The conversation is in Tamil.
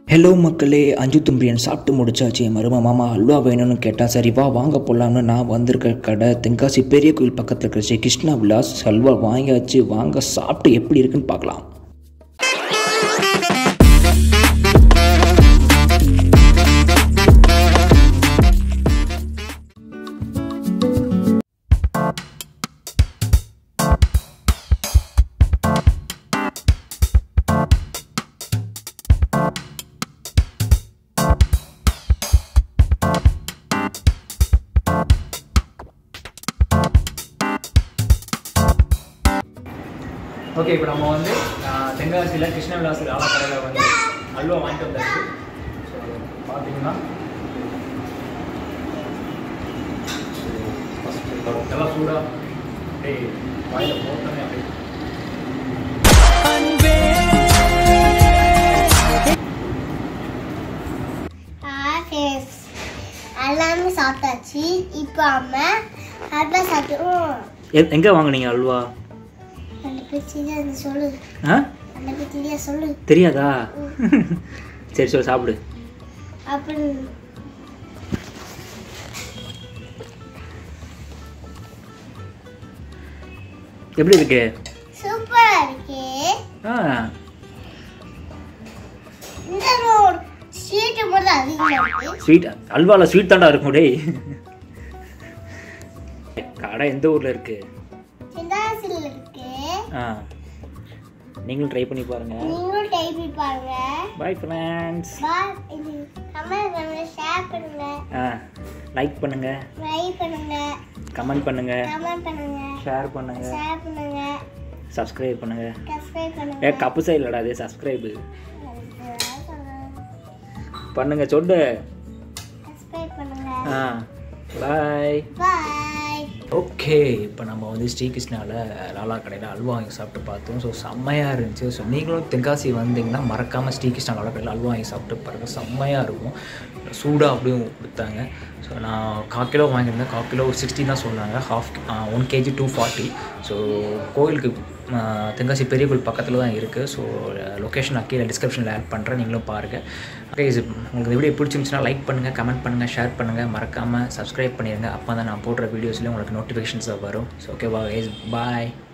ஹலோ மக்களே அஞ்சு தும்பியன் சாப்பிட்டு முடிச்சாச்சு என் மரும மாமா அல்வா வேணும்னு கேட்டால் சரி வா வாங்க போகலாம்னு நான் வந்திருக்க கடை தென்காசி பெரிய கோயில் பக்கத்தில் இருக்கிற ஸ்ரீ கிருஷ்ணா விலாஸ் அல்வா வாங்கியாச்சு வாங்க சாப்பிட்டு எப்படி இருக்குன்னு பார்க்கலாம் ஓகே இப்போ நம்ம வந்து ஆஹ், தென்காசியில் கிருஷ்ண விலாஸ் ராவா கடையில் வந்து அல்வா வாங்கிட்டு வந்தாச்சு ஸோ பார்த்தீங்கன்னா ஃபஸ்ட்டு நல்லா சூடாக அப்படியே வாயில் போட்டோன்னே அப்படியே ஆஃபீஸ் எல்லாமே சாப்பிட்டாச்சு இப்போ அம்மா அல்வா சாப்பிட்டோம் எங்கே வாங்குனீங்க அல்வா அந்த பிச்சிரியா சொல்லு ஆ அந்த பிச்சிரியா சொல்லு தெரியாதா சரி சொல்லு சாப்பிடு அப்படி எப்படி இருக்கு சூப்பரா இருக்கே ஆ இந்த ஸ்வீட்டு மட்டும் அதிகமாக இருக்கு ஸ்வீட் அல்வாவில் ஸ்வீட் தாண்டா இருக்கும் டேய் கடை எந்த ஊரில் இருக்குது சிந்தாசில் இருக்கு ஆ நீங்களும் ட்ரை பண்ணி பாருங்கள் நீங்களும் டைப் பாருங்க பாய் ஃப்ரெண்ட்ஸ் பாய் இது கமெண்ட் பண்ணுங்க ஷேர் பண்ணுங்க ஆ லைக் பண்ணுங்கள் லைக் பண்ணுங்க கமெண்ட் பண்ணுங்கள் கமெண்ட் பண்ணுங்க ஷேர் பண்ணுங்கள் ஷேர் பண்ணுங்க சப்ஸ்கிரைப் பண்ணுங்கள் சப்ஸ்கிரைப் ஏ பண்ணுங்க கப்பு சைடு இல்லடா அது சப்ஸ்கிரைபு பண்ணுங்க சொல்லு சப்ஸ்கிரைப் பண்ணுங்க ஆ பாய் பாய் ஓகே இப்போ நம்ம வந்து ஸ்ரீகிருஷ்ணாவில் லாலா கடையில் அல்வா வாங்கி சாப்பிட்டு பார்த்தோம் ஸோ செம்மையாக இருந்துச்சு ஸோ நீங்களும் தென்காசி வந்தீங்கன்னா மறக்காமல் ஸ்ரீகிருஷ்ணா லாலா கடையில் அல்வா வாங்கி சாப்பிட்டு பாருங்கள் செம்மையாக இருக்கும் சூடாக அப்படியும் கொடுத்தாங்க ஸோ நான் கால் கிலோ வாங்கியிருந்தேன் கால் கிலோ சிக்ஸ்டி தான் சொன்னாங்க half one KG two forty so கோயிலுக்கு ஆ, தென்காசி பெரிய கோயில் பக்கத்தில் தான் இருக்குது ஸோ லொக்கேஷன் நான் கீழே டிஸ்கிரிப்ஷனில் ஆட் பண்ணுறேன் நீங்களும் பாருங்கள் ஓகே இது உங்களுக்கு இந்த வீடியோ பிடிச்சிருந்துச்சுன்னா லைக் பண்ணுங்கள் கமெண்ட் பண்ணுங்கள் ஷேர் பண்ணுங்கள் மறக்காமல் சப்ஸ்கிரைப் பண்ணிடுங்க அப்போ தான் நான் போடுற வீடியோஸில் உங்களுக்கு நோட்டிஃபிகேஷன்ஸ் வரும் ஸோ ஓகே பாய்